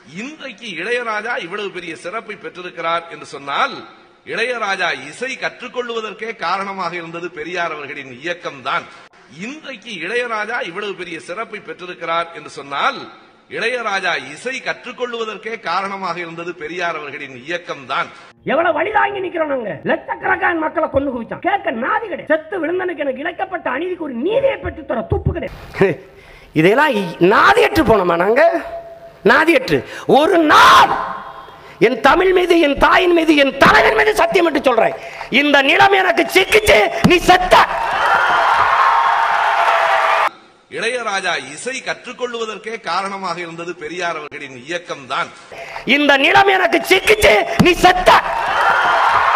இன்றைக்கு இளையராஜா இவ்வளவு பெரிய சிறப்பை பெற்றிருக்கிறார் என்று சொன்னால் இளையராஜா இசை கற்றுக்கொள்வதற்கே காரணமாக இருந்தது பெரியார் அவர்களின் இயக்கம்தான் இன்றைக்கு இளையராஜா இவ்வளவு பெரிய சிறப்பை பெற்றிருக்கிறார் என்று சொன்னால் இளையராஜா இசை கற்றுக்கொள்வதற்கே காரணமாக இருந்தது பெரியார் அவர்களின் இயக்கம்தான் எவ்வளவு வழி தாங்கி நிக்கிறோம் நாங்க லட்சக்கணக்கான மக்களை கொண்டு குவிச்சான் கேட்க நாதி கிடையாது செத்து விழுந்தனுக்கு எனக்கு இழைக்கப்பட்ட அநீதிக்கு ஒரு நீதியை பெற்று தர துப்பு கிடையாது இதெல்லாம் இ- நாதியற்று போனோமா நாங்க நாதியற்று ஒரு நாள் என் தமிழ் மீது என் தாயின் மீது என் தலைவன் மீது சத்தியம் என்று சொல்றேன் இந்த நிலம் எனக்கு சிக்கிச்சு நீ செத்த இளையராஜா இசை கற்றுக்கொள்வதற்கே காரணமாக இருந்தது பெரியார் அவர்களின் இயக்கம்தான் இந்த நிலம் எனக்கு சிக்கிச்சு நீ செத்த